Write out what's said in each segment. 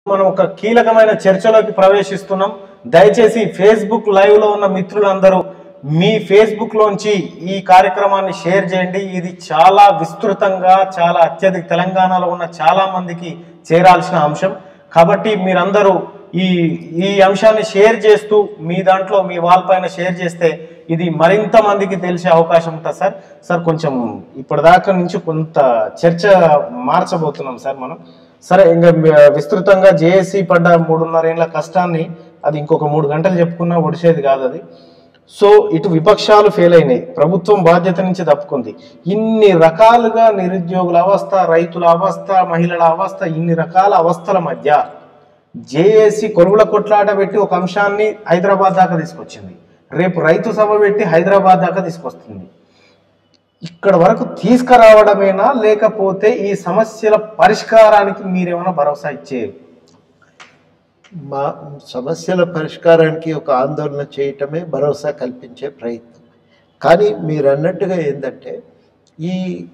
మనం ఒక కీలకమైన చర్చలోకి ప్రవేశిస్తున్నాం దయచేసి ఫేస్బుక్ లైవ్ లో ఉన్న మిత్రులందరూ మీ ఫేస్బుక్ లోంచి ఈ కార్యక్రమాన్ని షేర్ చేయండి ఇది చాలా విస్తృతంగా చాలా అత్యధిక తెలంగాణలో ఉన్న చాలా మందికి చేరాల్సిన అంశం కాబట్టి మీరందరూ ఈ ఈ అంశాన్ని షేర్ చేస్తూ మీ దాంట్లో మీ వాల్ పైన షేర్ చేస్తే ఇది మరింత మందికి తెలిసే అవకాశం ఉంటుంది సార్ సార్ కొంచెం ఇప్పటిదాకా నుంచి కొంత చర్చ మార్చబోతున్నాం సార్ మనం సరే ఇంకా విస్తృతంగా జేఏసీ పడ్డ మూడున్నర ఏళ్ళ కష్టాన్ని అది ఇంకొక మూడు గంటలు చెప్పుకున్నా ఒడిసేది కాదు అది సో ఇటు విపక్షాలు ఫెయిల్ అయినాయి ప్రభుత్వం బాధ్యత నుంచి తప్పుకుంది ఇన్ని రకాలుగా నిరుద్యోగుల అవస్థ రైతుల అవస్థ మహిళల అవస్థ ఇన్ని రకాల అవస్థల మధ్య జేఏసీ కొలువుల కొట్లాట పెట్టి ఒక అంశాన్ని హైదరాబాద్ దాకా తీసుకొచ్చింది రేపు రైతు సభ పెట్టి హైదరాబాద్ దాకా తీసుకొస్తుంది ఇక్కడ వరకు తీసుకురావడమేనా లేకపోతే ఈ సమస్యల పరిష్కారానికి మీరేమైనా భరోసా ఇచ్చే మా సమస్యల పరిష్కారానికి ఒక ఆందోళన చేయటమే భరోసా కల్పించే ప్రయత్నం కానీ మీరు అన్నట్టుగా ఏంటంటే ఈ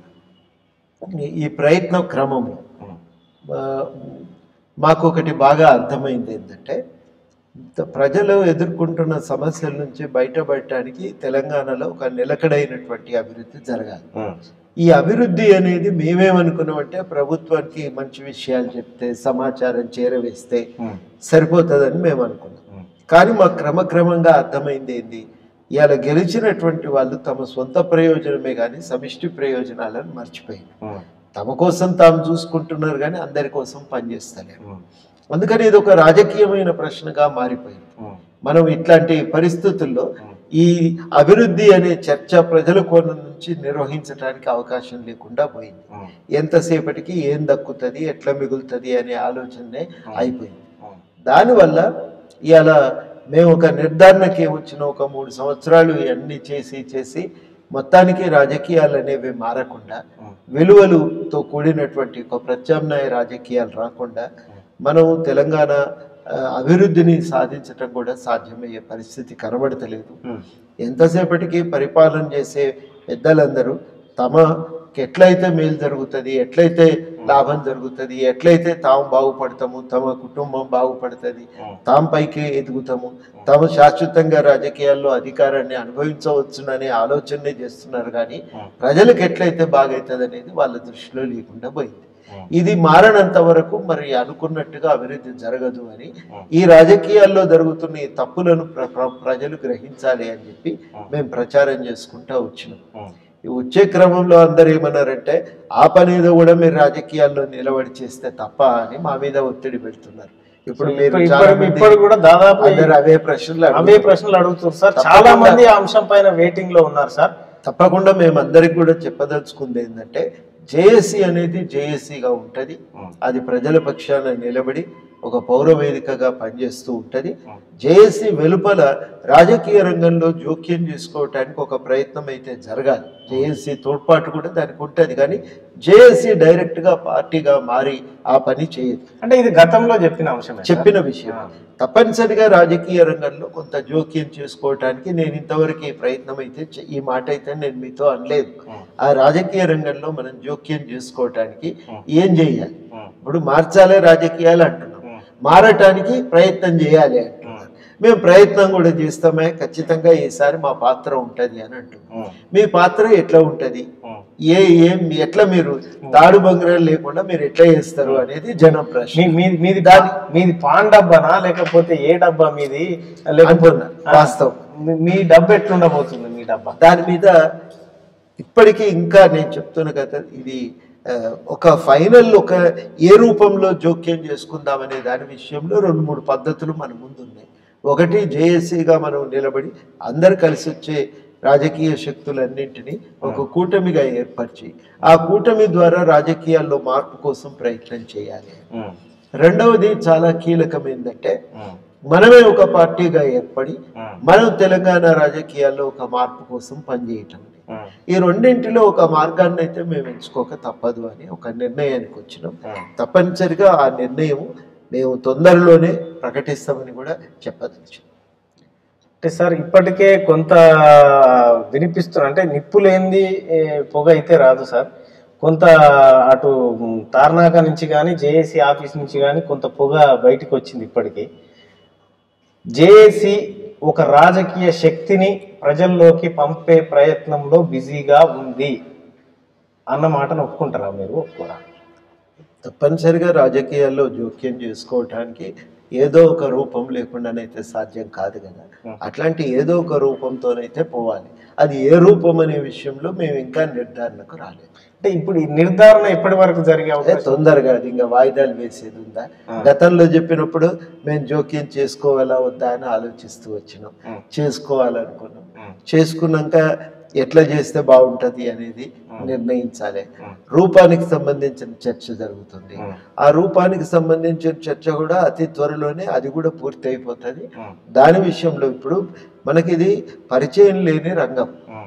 ఈ ప్రయత్నం క్రమంలో ఆ, మాకు ఒకటి బాగా అర్థమైంది ఏంటంటే త- ప్రజలు ఎదుర్కొంటున్న సమస్యల నుంచి బయటపడటానికి తెలంగాణలో ఒక నిలకడైనటువంటి అభివృద్ధి జరగాలి ఈ అభివృద్ధి అనేది మేమేమనుకున్నామంటే ప్రభుత్వానికి మంచి విషయాలు చెప్తే సమాచారం చేరవేస్తే సరిపోతుందని మేము అనుకున్నాం కానీ మాకు క్రమక్రమంగా అర్థమైంది ఏంది ఇవాళ గెలిచినటువంటి వాళ్ళు తమ సొంత ప్రయోజనమే కానీ సమిష్టి ప్రయోజనాలను మర్చిపోయారు తమ కోసం తాము చూసుకుంటున్నారు కానీ అందరి కోసం పనిచేస్తలేరు అందుకని ఇది ఒక రాజకీయమైన ప్రశ్నగా మారిపోయింది మనం ఇట్లాంటి పరిస్థితుల్లో ఈ అభివృద్ధి అనే చర్చ ప్రజల కోణం నుంచి నిర్వహించడానికి అవకాశం లేకుండా పోయింది ఎంతసేపటికి ఏం దక్కుతుంది ఎట్లా మిగులుతుంది అనే ఆలోచనే అయిపోయింది దానివల్ల ఇవాళ మేము ఒక నిర్ధారణకి వచ్చిన ఒక మూడు సంవత్సరాలు ఇవన్నీ చేసి చేసి మొత్తానికి రాజకీయాలు అనేవి మారకుండా విలువలుతో కూడినటువంటి ఒక ప్రత్యామ్నాయ రాజకీయాలు రాకుండా మనం తెలంగాణ ఆ, అభివృద్ధిని సాధించటం కూడా సాధ్యమయ్యే పరిస్థితి కనబడతలేదు ఎంతసేపటికి పరిపాలన చేసే పెద్దలందరూ తమకి ఎట్లయితే మేలు జరుగుతుంది ఎట్లయితే లాభం జరుగుతుంది ఎట్లయితే తాము బాగుపడతాము తమ కుటుంబం బాగుపడుతుంది తాము పైకి ఎదుగుతాము తాము శాశ్వతంగా రాజకీయాల్లో అధికారాన్ని అనుభవించవచ్చుననే ఆలోచనే చేస్తున్నారు కానీ ప్రజలకు ఎట్లయితే బాగవుతుంది అనేది వాళ్ళ దృష్టిలో లేకుండా పోయింది ఇది మారనంత వరకు మరి అనుకున్నట్టుగా అభివృద్ధి జరగదు అని ఈ రాజకీయాల్లో జరుగుతున్న ఈ తప్పులను ప్ర- ప్ర- ప్రజలు గ్రహించాలి అని చెప్పి మేము ప్రచారం చేసుకుంటా వచ్చినాం ఈ వచ్చే క్రమంలో అందరు ఏమన్నారంటే ఆ పని ఏదో కూడా మీరు రాజకీయాల్లో నిలబడి చేస్తే తప్ప అని మా మీద ఒత్తిడి పెడుతున్నారు ఇప్పుడు మీరు ఇప్పుడు- చాలా ఇప్పుడు- మంది ఇప్పుడు కూడా దాదాపు అందరు అవే ప్రశ్నలు అవే అడుగుతున్నారు. ప్రశ్నలు అడుగుతారు సార్ తప్పకుండా. చాలా మంది ఆ అంశం పైన వెయిటింగ్ లో ఉన్నారు సార్ తప్పకుండా మేము అందరికి కూడా చెప్పదలుచుకుంది ఏంటంటే జేఏసీ అనేది జేఏసీగా ఉంటది అది ప్రజల పక్షాన నిలబడి ఒక పౌర వేదికగా పనిచేస్తూ ఉంటది జేఏసీ వెలుపల రాజకీయ రంగంలో జోక్యం చేసుకోవటానికి ఒక ప్రయత్నం అయితే జరగాలి జేఏసీ తోడ్పాటు కూడా దానికి ఉంటుంది కానీ జేఏసీ డైరెక్ట్ గా పార్టీగా మారి ఆ పని చేయదు అంటే ఇది గతంలో చెప్పిన అంశమే సార్. చెప్పిన విషయం తప్పనిసరిగా రాజకీయ రంగంలో కొంత జోక్యం చేసుకోవటానికి నేను ఇంతవరకు ఈ ప్రయత్నం అయితే చే- ఈ మాట అయితే నేను మీతో అనలేదు ఆ రాజకీయ రంగంలో మనం జోక్యం చేసుకోవటానికి ఏం చేయాలి ఇప్పుడు మార్చాలే రాజకీయాలు అంటున్నాం మారటానికి ప్రయత్నం చేయాలి అంటున్నారు మేము ప్రయత్నం కూడా చేస్తామే ఖచ్చితంగా ఈసారి మా పాత్ర ఉంటది అని అంటున్నాం మీ పాత్ర ఎట్లా ఉంటది ఏ ఏం ఎట్లా మీరు తాడు బంగారాలు లేకుండా మీరు ఎట్లా చేస్తారు అనేది జనం ప్రశ్న మీ- మీది మీది దాని మీది పాన్ డబ్బానా లేకపోతే ఏ డబ్బా మీది లేకపోతే అంటున్నా, వాస్తవం. మీ- మీ డబ్బా ఎట్లుండబోతుంది మీ డబ్బా దాని మీద ఇప్పటికీ ఇంకా నేను చెప్తున్న కదా ఇది ఆ, ఒక ఫైనల్ ఒక ఏ రూపంలో జోక్యం చేసుకుందామనే దాని విషయంలో రెండు మూడు పద్ధతులు మన ముందు ఉన్నాయి ఒకటి జేఏసీగా మనం నిలబడి అందరు కలిసి వచ్చే రాజకీయ శక్తులన్నింటినీ ఒక కూటమిగా ఏర్పరిచి ఆ కూటమి ద్వారా రాజకీయాల్లో మార్పు కోసం ప్రయత్నం చేయాలి రెండవది చాలా కీలకం ఏంటంటే మనమే ఒక పార్టీగా ఏర్పడి మనం తెలంగాణ రాజకీయాల్లో ఒక మార్పు కోసం పనిచేయటం ఈ రెండింటిలో ఒక మార్గాన్ని అయితే మేము ఎంచుకోక తప్పదు అని ఒక నిర్ణయానికి వచ్చినాం తప్పనిసరిగా ఆ నిర్ణయం మేము తొందరలోనే ప్రకటిస్తామని కూడా చెప్పదలుచు అంటే సార్ ఇప్పటికే కొంత వినిపిస్తున్నా అంటే నిప్పు లేనిది ఏ, పొగ అయితే రాదు సార్ కొంత అటు తార్నాక నుంచి కానీ జేఏసీ ఆఫీస్ నుంచి కానీ కొంత పొగ బయటికి వచ్చింది ఇప్పటికీ జేఏసీ ఒక రాజకీయ శక్తిని ప్రజల్లోకి పంపే ప్రయత్నంలో బిజీగా ఉంది అన్న మాటను ఒప్పుకుంటారా మీరు ఒప్పుకోరా తప్పనిసరిగా రాజకీయాల్లో జోక్యం చేసుకోవటానికి ఏదో ఒక రూపం లేకుండానైతే సాధ్యం కాదు కదా అట్లాంటి ఏదో ఒక రూపంతోనైతే పోవాలి అది ఏ రూపం అనే విషయంలో మేము ఇంకా నిర్ధారణకు రాలేదు అంటే ఇప్పుడు ఈ నిర్ధారణ ఎప్పటి వరకు జరిగే అదే అవకాశం తొందరగా అది ఇంకా వాయిదాలు వేసేది ఉందా గతంలో చెప్పినప్పుడు మేము జోక్యం చేసుకోవాలా వద్దా అని ఆలోచిస్తూ వచ్చినాం ఉం. చేసుకోవాలనుకున్నాం ఉం. చేసుకున్నాక ఎట్లా చేస్తే బాగుంటది అనేది నిర్ణయించాలి ఉం. రూపానికి సంబంధించిన చర్చ జరుగుతుంది ఉం. ఆ రూపానికి సంబంధించిన చర్చ కూడా అతి త్వరలోనే అది కూడా పూర్తి అయిపోతుంది ఉం. దాని విషయంలో ఇప్పుడు మనకిది పరిచయం లేని రంగం ఉం.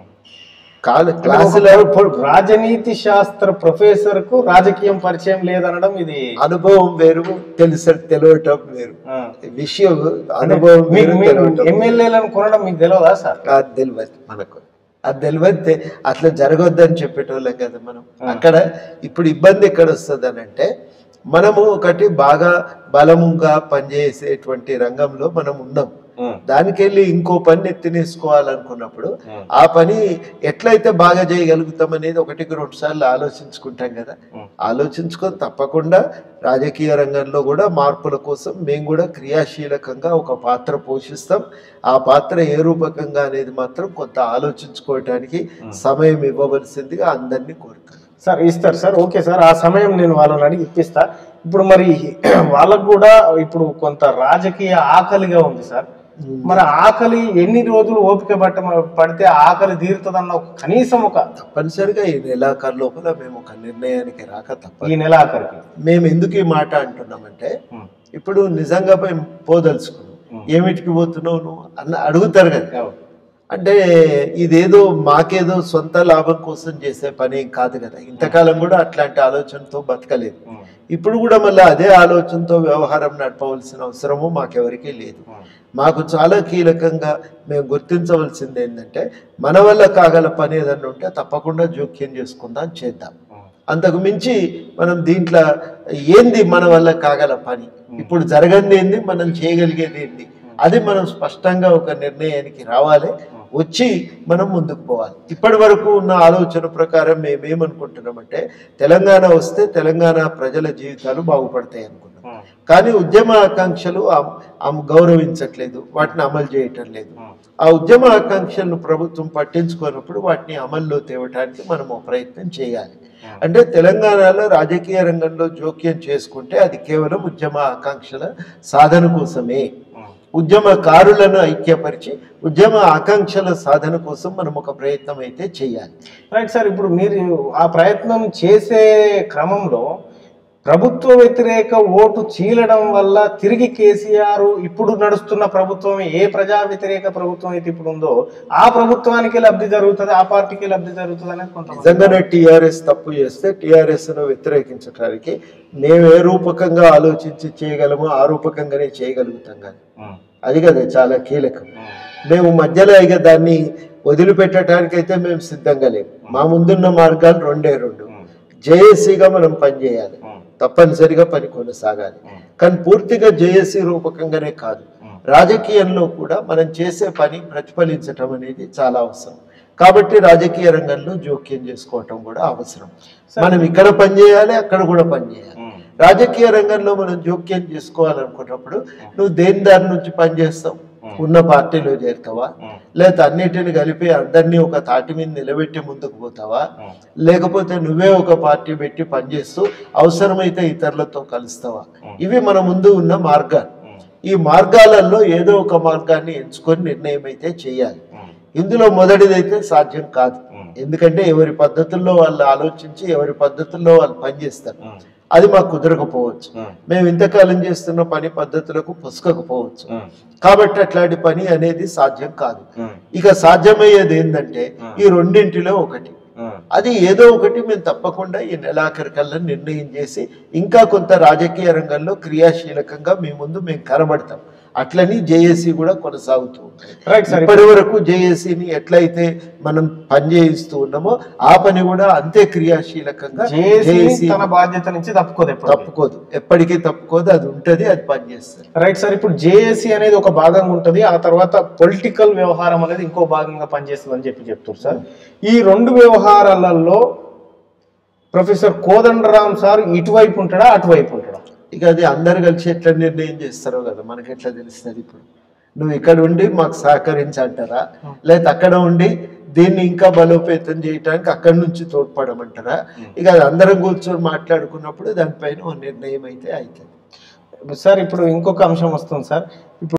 కాల అంటే క్లాసులో ఒక ప్రొ- రాజనీతి శాస్త్ర ప్రొఫెసర్ కు రాజకీయం పరిచయం లేదనడం ఇది అనుభవం వేరు తెలుసు తెలియటం వేరు ఆ. విషయం అనుభవం మీ- వేరు మీ తెలియటం ఎమ్మెల్యేలను కొనడం మీకు తెలియదా సార్ అది తెలియదు మనకు అది తెలియదు అట్లా జరగొద్దని చెప్పేటోళ్ళం కదా మనం అక్కడ ఇప్పుడు ఇబ్బంది ఎక్కడ వస్తుంది అని అంటే మనము ఒకటి బాగా బలముగా పనిచేసేటువంటి రంగంలో మనం ఉన్నాం ఉం. దానికి వెళ్ళి ఇంకో పని ఎత్తినేసుకోవాలనుకున్నప్పుడు ఉం. ఆ పని ఎట్లయితే బాగా చేయగలుగుతాం అనేది ఒకటికి రెండు సార్లు ఆలోచించుకుంటాం కదా ఉం. ఆలోచించుకొని తప్పకుండా రాజకీయ రంగంలో కూడా మార్పుల కోసం మేము కూడా క్రియాశీలకంగా ఒక పాత్ర పోషిస్తాం ఆ పాత్ర ఏ రూపకంగా అనేది మాత్రం కొంత ఆలోచించుకోవటానికి సమయం ఇవ్వవలసిందిగా అందరినీ కోరుతాను సార్ ఇస్తారు సార్ ఓకే సార్ ఆ సమయం నేను వాళ్ళని అడిగి ఇప్పిస్తా ఇప్పుడు మరి వాళ్ళకు కూడా ఇప్పుడు కొంత రాజకీయ ఆకలిగా ఉంది సార్ మరి ఆకలి ఎన్ని రోజులు ఓపిక పట్ట పడితే ఆ ఆకలి తీరుతుందన్న ఒక కనీసం ఒక తప్పనిసరిగా ఈ నెలాఖరు లోపల మేము ఒక నిర్ణయానికి రాక తప్ప ఈ నెల ఆఖరికి మేము ఎందుకు ఈ మాట అంటున్నామంటే ఉం. ఇప్పుడు నిజంగా మేము పోదలుచుకున్నాం ఏమిటికి పోతున్నావు నువ్వు అన్న అడుగుతారు కదా అవును. అంటే ఇదేదో మాకేదో సొంత లాభం కోసం చేసే పని ఏం కాదు కదా ఇంతకాలం కూడా అట్లాంటి ఆలోచనతో బతకలేదు ఉం. ఇప్పుడు కూడా మళ్ళీ అదే ఆలోచనతో వ్యవహారం నడపవలసిన అవసరము మాకెవరికీ లేదు ఉం. మాకు చాలా కీలకంగా మేము గుర్తించవలసింది ఏంటంటే మన వల్ల కాగల పని ఏదన్నా ఉంటే తప్పకుండా జోక్యం చేసుకుందాం చేద్దాం ఉం. అంతకు మించి మనం దీంట్లో ఏంది మన వల్ల కాగల పని ఇప్పుడు జరగంది ఏంది మనం చేయగలిగేది ఏంది అది మనం స్పష్టంగా ఒక నిర్ణయానికి రావాలి వచ్చి మనం ముందుకు పోవాలి ఇప్పటి వరకు ఉన్న ఆలోచన ప్రకారం మేమేమనుకుంటున్నామంటే తెలంగాణ వస్తే తెలంగాణ ప్రజల జీవితాలు బాగుపడతాయి అనుకున్నాం ఉం. కానీ ఉద్యమ ఆకాంక్షలు ఆమ్- ఆమ్ గౌరవించట్లేదు వాటిని అమలు చేయటం లేదు ఉం. ఆ ఉద్యమ ఆకాంక్షలను ప్రభుత్వం పట్టించుకున్నప్పుడు వాటిని అమల్లో తేవటానికి మనం ఒక ప్రయత్నం చేయాలి అంటే తెలంగాణలో రాజకీయ రంగంలో జోక్యం చేసుకుంటే అది కేవలం ఉద్యమ ఆకాంక్షల సాధన కోసమే ఉం. ఉద్యమకారులను ఐక్యపరిచి ఉద్యమ ఆకాంక్షల సాధన కోసం మనం ఒక ప్రయత్నం అయితే చేయాలి రైట్ సార్ ఇప్పుడు మీరు ఆ ప్రయత్నం చేసే క్రమంలో ప్రభుత్వ వ్యతిరేక ఓటు చీలడం వల్ల తిరిగి కేసీఆర్ ఇప్పుడు నడుస్తున్న ప్రభుత్వం ఏ ప్రజా వ్యతిరేక ప్రభుత్వం అయితే ఇప్పుడు ఉందో ఆ ప్రభుత్వానికి లబ్ధి జరుగుతుంది ఆ పార్టీకి లబ్ధి జరుగుతుంది అనేది కొంతమంది నిజంగానే టీఆర్ఎస్ తప్పు చేస్తే టీఆర్ఎస్ ను వ్యతిరేకించడానికి మేము ఏ రూపకంగా ఆలోచించి చేయగలమో ఆ రూపకంగానే చేయగలుగుతాం కానీ ఉం. అది కదా చాలా కీలకం ఉం. మేము మధ్యలో ఇక దాన్ని వదిలిపెట్టడానికైతే మేము సిద్ధంగా లేము మా ముందున్న మార్గాలు రెండే రెండు ఉం. జేఏసీగా మనం పనిచేయాలి ఉం. తప్పనిసరిగా పని కొనసాగాలి ఉం. కానీ పూర్తిగా జేఏసీ రూపకంగానే కాదు ఉం. రాజకీయంలో కూడా మనం చేసే పని ప్రతిఫలించటం అనేది చాలా అవసరం కాబట్టి రాజకీయ రంగంలో జోక్యం చేసుకోవటం కూడా అవసరం మనం ఇక్కడ పని చేయాలి అక్కడ కూడా పని చేయాలి ఉం. రాజకీయ రంగంలో మనం జోక్యం చేసుకోవాలనుకున్నప్పుడు నువ్వు దేని దారి నుంచి పని చేస్తావు ఉన్న పార్టీలో చేరుతావా ఉం. లేకపోతే అన్నిటిని కలిపి అందరినీ ఒక తాటి మీద నిలబెట్టి ముందుకు పోతావా ఉం. లేకపోతే నువ్వే ఒక పార్టీ పెట్టి పనిచేస్తూ అవసరమైతే ఇతరులతో కలుస్తావా ఇవి మన ముందు ఉన్న మార్గాలు ఉం. ఈ మార్గాలలో ఏదో ఒక మార్గాన్ని ఎంచుకొని నిర్ణయం అయితే చేయాలి ఉం. ఇందులో మొదటిదైతే సాధ్యం కాదు ఉం. ఎందుకంటే ఎవరి పద్ధతుల్లో వాళ్ళు ఆలోచించి ఎవరి పద్ధతుల్లో వాళ్ళు పనిచేస్తారు ఉం. అది మాకు కుదరకపోవచ్చు ఉం. మేము ఇంతకాలం చేస్తున్న పని పద్ధతులకు పొసగకపోవచ్చు ఉం. కాబట్టి అట్లాంటి పని అనేది సాధ్యం కాదు ఉం. ఇక సాధ్యమయ్యేది ఏంటంటే ఈ రెండింటిలో ఒకటి ఉం. అది ఏదో ఒకటి మేము తప్పకుండా ఈ నెలాఖరికల్లా నిర్ణయం చేసి ఇంకా కొంత రాజకీయ రంగంలో క్రియాశీలకంగా మీ ముందు మేము కనబడతాం అట్లని జేఏసీ కూడా కొనసాగుతూ ఉంటుంది రైట్ సార్ ఇప్పటి వరకు జేఏసీని ఎట్లయితే మనం పనిచేయిస్తూ ఉన్నామో ఆ పని కూడా అంతే క్రియాశీలకంగా జేఏసీ జేఏసీ తన బాధ్యత నుంచి తప్పుకోదు ఎప్పుడు తప్పుకోదు ఎప్పటికీ తప్పుకోదు అది ఉంటది అది పనిచేస్తుంది రైట్ సార్ ఇప్పుడు జేఏసీ అనేది ఒక భాగంగా ఉంటుంది ఆ తర్వాత పొలిటికల్ వ్యవహారం అనేది ఇంకో భాగంగా పనిచేస్తుంది అని చెప్పి చెప్తారు సార్ ఈ రెండు వ్యవహారాలలో ప్రొఫెసర్ కోదండరామ్ సార్ ఇటువైపు ఉంటాడా అటువైపు ఉంటాడా ఇక అది అందరు కలిసి ఎట్లా నిర్ణయం చేస్తారో కదా మనకి ఎట్లా తెలుస్తుంది ఇప్పుడు నువ్వు ఇక్కడ ఉండి మాకు సహకరించంటారా లేకపోతే అక్కడ ఉండి దీన్ని ఇంకా బలోపేతం చేయడానికి అక్కడి నుంచి తోడ్పడమంటారా ఇక అది అందరం కూర్చొని మాట్లాడుకున్నప్పుడు దానిపైన ఓ నిర్ణయం అయితే అవుతుంది సార్ ఇప్పుడు ఇంకొక అంశం వస్తుంది సార్ ఇప్పుడు